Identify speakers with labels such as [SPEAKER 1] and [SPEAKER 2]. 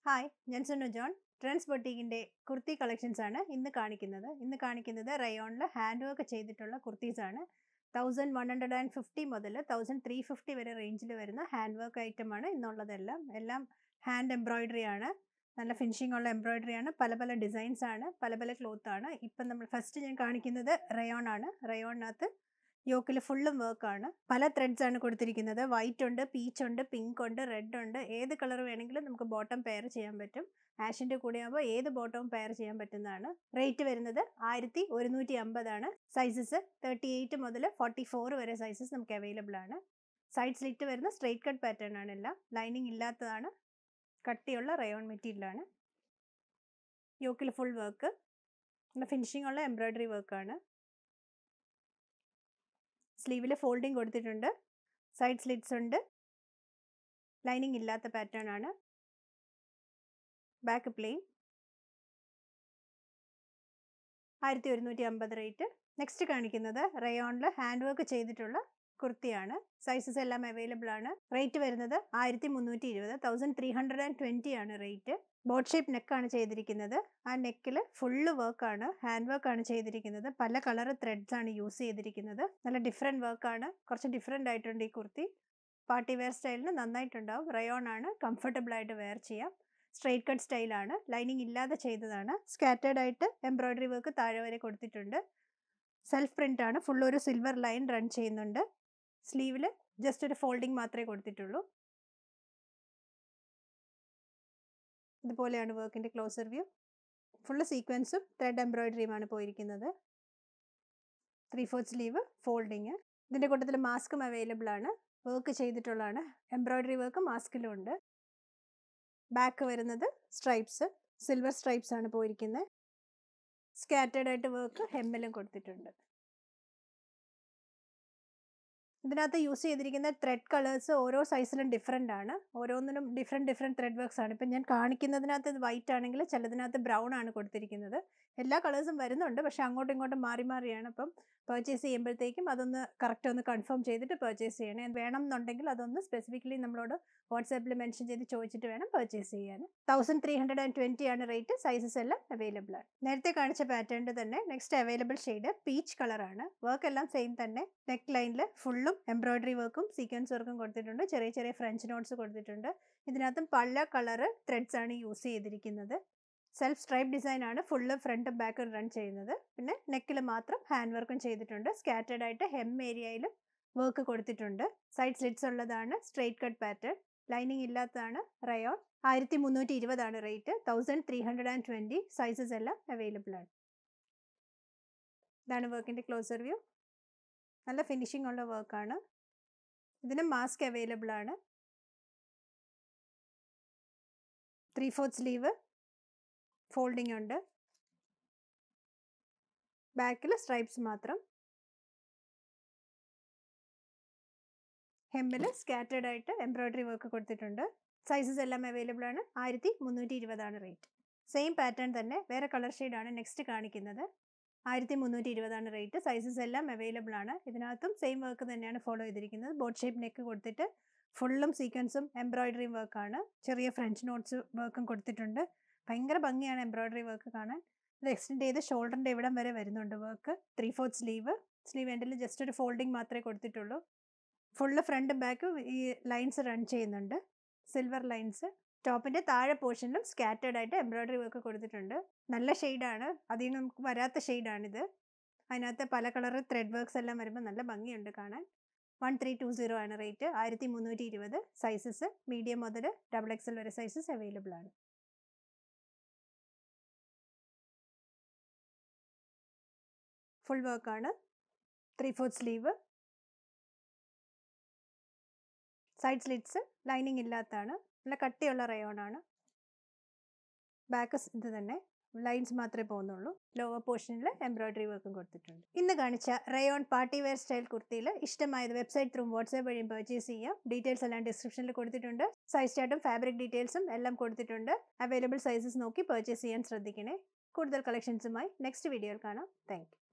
[SPEAKER 1] hi ഞാൻ Sunu John Trends ബൊട്ടീക്കിൻ്റെ kurti collections ആണ് ഇന്ന് കാണിക്കുന്നത് ഇന്ന് കാണിക്കുന്നത് റയോണിൽ ഹാൻഡ് വർക്ക് ചെയ്തിട്ടുള്ള കുർത്തീസ് ആണ് thousand one hundred and fifty മുതൽ തൗസൻഡ് ത്രീ ഫിഫ്റ്റി വരെ റേഞ്ചിൽ വരുന്ന ഹാൻഡ് വർക്ക് ഐറ്റം ആണ് ഇന്നുള്ളതെല്ലാം എല്ലാം ഹാൻഡ് എംബ്രോയിഡറി ആണ് നല്ല ഫിനിഷിംഗ് ഉള്ള എംബ്രോയിഡറി ആണ് പല പല ഡിസൈൻസ് ആണ് പല പല ക്ലോത്ത് ആണ് ഇപ്പം നമ്മൾ ഫസ്റ്റ് ഞാൻ കാണിക്കുന്നത് റയോൺ ആണ് റയോണിനകത്ത് യോക്കിൽ ഫുള്ളും വർക്കാണ് പല ത്രെഡ്സ് ആണ് കൊടുത്തിരിക്കുന്നത് വൈറ്റ് ഉണ്ട് പീച്ച് ഉണ്ട് പിങ്ക് ഉണ്ട് റെഡ് ഉണ്ട് ഏത് കളർ വേണമെങ്കിലും നമുക്ക് ബോട്ടം പെയർ ചെയ്യാൻ പറ്റും ആഷിൻ്റെ കൂടെ ആകുമ്പോൾ ഏത് ബോട്ടവും പെയർ ചെയ്യാൻ പറ്റുന്നതാണ് റേറ്റ് വരുന്നത് ആയിരത്തി ഒരുന്നൂറ്റി അമ്പതാണ് സൈസസ് തേർട്ടി എയ്റ്റ് മുതൽ ഫോർട്ടി ഫോർ വരെ സൈസസ് നമുക്ക് അവൈലബിൾ ആണ് സൈഡ് സ്ലിറ്റ് വരുന്ന സ്ട്രെയിറ്റ് കട്ട് പാറ്റേൺ ആണ് എല്ലാം ലൈനിങ് ഇല്ലാത്തതാണ് കട്ടിയുള്ള റയോൺ മെറ്റീരിയലാണ് യോക്കിൽ ഫുൾ വർക്ക് ഫിനിഷിംഗ് ഉള്ള എംബ്രോയ്ഡറി വർക്കാണ് സ്ലീവിൽ ഫോൾഡിങ് കൊടുത്തിട്ടുണ്ട് സൈഡ് സ്ലിറ്റ്സ് ഉണ്ട് ലൈനിങ് ഇല്ലാത്ത പാറ്റേൺ ആണ് ബാക്ക് പ്ലെയിൻ ആയിരത്തി ഒരുന്നൂറ്റി അമ്പത് റേറ്റ് നെക്സ്റ്റ് കാണിക്കുന്നത് റയോണിൽ ഹാൻഡ് വർക്ക് ചെയ്തിട്ടുള്ള കുർത്തിയാണ് സൈസസ് എല്ലാം അവൈലബിൾ ആണ് റേറ്റ് വരുന്നത് ആയിരത്തി മുന്നൂറ്റി ഇരുപത് thousand three hundred and twenty ആണ് റേറ്റ് ബോട്ട് ഷേപ്പ് നെക്കാണ് ചെയ്തിരിക്കുന്നത് ആ നെക്കിൽ ഫുള്ള് വർക്കാണ് ഹാൻഡ് വർക്കാണ് ചെയ്തിരിക്കുന്നത് പല കളർ ത്രെഡ്സ് ആണ് യൂസ് ചെയ്തിരിക്കുന്നത് നല്ല ഡിഫറെൻറ്റ് വർക്കാണ് കുറച്ച് ഡിഫറെൻ്റ് ആയിട്ടുണ്ട് ഈ കുർത്തി പാർട്ടി വെയർ സ്റ്റൈലിന് നന്നായിട്ടുണ്ടാവും റയോൺ ആണ് കംഫർട്ടബിൾ ആയിട്ട് വെയർ ചെയ്യാം സ്ട്രെയിറ്റ് കട്ട് സ്റ്റൈലാണ് ലൈനിങ് ഇല്ലാതെ ചെയ്തതാണ് സ്കാറ്റേഡ് ആയിട്ട് എംബ്രോയ്ഡറി വർക്ക് താഴെ വരെ കൊടുത്തിട്ടുണ്ട് സെൽഫ് പ്രിൻ്റ് ആണ് ഫുൾ ഒരു സിൽവർ ലൈൻ റൺ ചെയ്യുന്നുണ്ട് സ്ലീവിൽ ജസ്റ്റ് ഒരു ഫോൾഡിങ് മാത്രമേ കൊടുത്തിട്ടുള്ളൂ ഇതുപോലെയാണ് വർക്കിൻ്റെ ക്ലോസർ വ്യൂ ഫുള്ള് സീക്വൻസും ത്രെഡ് എംബ്രോയിഡറിയുമാണ് പോയിരിക്കുന്നത് ത്രീ ഫോർത്ത് സ്ലീവ് ഫോൾഡിങ് ഇതിൻ്റെ കൂട്ടത്തിൽ മാസ്കും അവൈലബിൾ ആണ് വർക്ക് ചെയ്തിട്ടുള്ളതാണ് എംബ്രോയിഡറി വർക്ക് മാസ്കിലും ഉണ്ട് ബാക്ക് വരുന്നത് സ്ട്രൈപ്സ് സിൽവർ സ്ട്രൈപ്സ് ആണ് പോയിരിക്കുന്നത് സ്കാറ്റേഡ് ആയിട്ട് വർക്ക് ഹെമ്മിലും കൊടുത്തിട്ടുണ്ട് ഇതിനകത്ത് യൂസ് ചെയ്തിരിക്കുന്ന ത്രെഡ് കളേഴ്സ് ഓരോ സൈസിലും ഡിഫറെൻ്റ് ആണ് ഓരോന്നിനും ഡിഫറെൻറ്റ് ഡിഫറെൻറ്റ് ത്രെഡ് വർക്ക്സ് ആണ് ഇപ്പം ഞാൻ കാണിക്കുന്നതിനകത്ത് ഇത് വൈറ്റ് ആണെങ്കിൽ ചിലതിനകത്ത് ബ്രൗൺ ആണ് കൊടുത്തിരിക്കുന്നത് എല്ലാ കളേഴ്സും വരുന്നുണ്ട് പക്ഷെ അങ്ങോട്ടും ഇങ്ങോട്ടും മാറി മാറിയാണ് അപ്പം പർച്ചേസ് ചെയ്യുമ്പോഴത്തേക്കും അതൊന്ന് കറക്റ്റ് ഒന്ന് കൺഫേം ചെയ്തിട്ട് പർച്ചേസ് ചെയ്യണേ വേണം എന്നുണ്ടെങ്കിൽ അതൊന്ന് സ്പെസിഫിക്കലി നമ്മളോട് വാട്സാപ്പിൽ മെൻഷൻ ചെയ്ത് ചോദിച്ചിട്ട് വേണം പർച്ചേസ് ചെയ്യാൻ thousand three hundred and twenty ആണ് റേറ്റ് സൈസസ് എല്ലാം അവൈലബിൾ ആണ് നേരത്തെ കാണിച്ച പാറ്റേണിൽ തന്നെ നെക്സ്റ്റ് അവൈലബിൾ ഷെയ്ഡ് പീച്ച് കളറാണ് വർക്ക് എല്ലാം സെയിം തന്നെ നെക്ക് ലൈനിൽ ഫുള്ളും എംബ്രോയ്ഡറി വർക്കും സീക്വൻസ് വർക്കും കൊടുത്തിട്ടുണ്ട് ചെറിയ ചെറിയ ഫ്രഞ്ച് നോട്ട്സ് കൊടുത്തിട്ടുണ്ട് ഇതിനകത്തും പല കളറ് ത്രെഡ്സ് ആണ് യൂസ് ചെയ്തിരിക്കുന്നത് സെൽഫ് സ്ട്രൈപ്പ് ഡിസൈൻ ആണ് ഫുള്ള് ഫ്രണ്ടും ബാക്കും റൺ ചെയ്യുന്നത് പിന്നെ നെക്കിൽ മാത്രം ഹാൻഡ് വർക്കും ചെയ്തിട്ടുണ്ട് സ്കാറ്റേഡ് ആയിട്ട് ഹെം ഏരിയയിൽ വർക്ക് കൊടുത്തിട്ടുണ്ട് സൈഡ് സ്ലിറ്റ്സ് ഉള്ളതാണ് സ്ട്രെയിറ്റ് കട്ട് പാറ്റേൺ ലൈനിങ് ഇല്ലാത്തതാണ് റയോൺ ആയിരത്തി മുന്നൂറ്റി ഇരുപതാണ് rate thousand three hundred and twenty sizes എല്ലാം അവൈലബിൾ ആണ് ഇതാണ് വർക്കിൻ്റെ ക്ലോസർ വ്യൂ നല്ല ഫിനിഷിംഗ് ഉള്ള വർക്കാണ് ഇതിന് മാസ്ക് അവൈലബിൾ ആണ് ത്രീ ഫോർത്ത് സ്ലീവ് ഫോൾഡിംഗ് ഉണ്ട് ബാക്കിൽ സ്ട്രൈപ്സ് മാത്രം ഹെമ്മിൽ സ്കാറ്റേഡ് ആയിട്ട് എംബ്രോയ്ഡറി വർക്ക് കൊടുത്തിട്ടുണ്ട് സൈസസ് എല്ലാം അവൈലബിൾ ആണ് ആയിരത്തി മുന്നൂറ്റി ഇരുപതാണ് റേറ്റ് സെയിം പാറ്റേൺ തന്നെ വേറെ കളർ ഷെയ്ഡാണ് നെക്സ്റ്റ് കാണിക്കുന്നത് ആയിരത്തി മുന്നൂറ്റി ഇരുപതാണ് റേറ്റ് സൈസസ് എല്ലാം അവൈലബിൾ ആണ് ഇതിനകത്തും സെയിം വർക്ക് തന്നെയാണ് ഫോളോ ചെയ്തിരിക്കുന്നത് ബോട്ട് ഷേപ്പ് നെക്ക് കൊടുത്തിട്ട് ഫുള്ളും സീക്വൻസും എംബ്രോയ്ഡറി വർക്കാണ് ചെറിയ ഫ്രഞ്ച് നോട്ട്സ് വർക്കും കൊടുത്തിട്ടുണ്ട് ഭയങ്കര ഭംഗിയാണ് എംബ്രോയ്ഡറി വർക്ക് കാണാൻ ഇത് എക്സ്റ്റെൻഡ് ചെയ്ത് ഷോൾഡറിൻ്റെ ഇവിടം വരെ വരുന്നുണ്ട് work three fourth sleeve sleeve എൻഡിൽ ജസ്റ്റ് ഒരു ഫോൾഡിങ് മാത്രമേ കൊടുത്തിട്ടുള്ളൂ ഫുള്ള് ഫ്രണ്ട് ബാക്ക് ഈ ലൈൻസ് റൺ ചെയ്യുന്നുണ്ട് സിൽവർ ലൈൻസ് ടോപ്പിൻ്റെ താഴെ പോർഷനിലും സ്കാറ്റേഡ് ആയിട്ട് എംബ്രോയ്ഡറി വർക്ക് കൊടുത്തിട്ടുണ്ട് നല്ല ഷെയ്ഡാണ് അതിൽ നിന്ന് നമുക്ക് വരാത്ത ഷെയ്ഡാണിത് അതിനകത്ത് പല കളർ ത്രെഡ് വർക്ക്സ് എല്ലാം വരുമ്പോൾ നല്ല ഭംഗിയുണ്ട് കാണാൻ വൺ ത്രീ ടു സീറോ ആണ് റേറ്റ് ആയിരത്തി മുന്നൂറ്റി ഇരുപത് സൈസസ് മീഡിയം മുതൽ ഡബിൾ എക്സൽ വരെ സൈസസ് അവൈലബിൾ ആണ് ഫുൾ വർക്കാണ് three fourth sleeve side slits lining ഇല്ലാത്തതാണ് നല്ല കട്ടിയുള്ള റയോൺ ആണ് ബാക്ക് ഇത് തന്നെ ലൈൻസ് മാത്രമേ പോകുന്നുള്ളൂ ലോവർ പോർഷനിൽ എംബ്രോയ്ഡറി വർക്കും കൊടുത്തിട്ടുണ്ട് ഇന്ന് കാണിച്ച റയോൺ പാർട്ടി വെയർ സ്റ്റൈൽ കുർത്തിയിൽ ഇഷ്ടമായത് വെബ്സൈറ്റ് ത്രൂ വാട്സാപ്പ് വഴിയും പർച്ചേസ് ചെയ്യാം ഡീറ്റെയിൽസ് എല്ലാം ഡിസ്ക്രിപ്ഷനിൽ കൊടുത്തിട്ടുണ്ട് സൈസ് ചാർട്ടും ഫാബ്രിക് ഡീറ്റെയിൽസും എല്ലാം കൊടുത്തിട്ടുണ്ട് അവൈലബിൾ സൈസസ് നോക്കി പർച്ചേസ് ചെയ്യാൻ ശ്രദ്ധിക്കണേ കൂടുതൽ കളക്ഷൻസുമായി നെക്സ്റ്റ് വീഡിയോയിൽ കാണാം താങ്ക്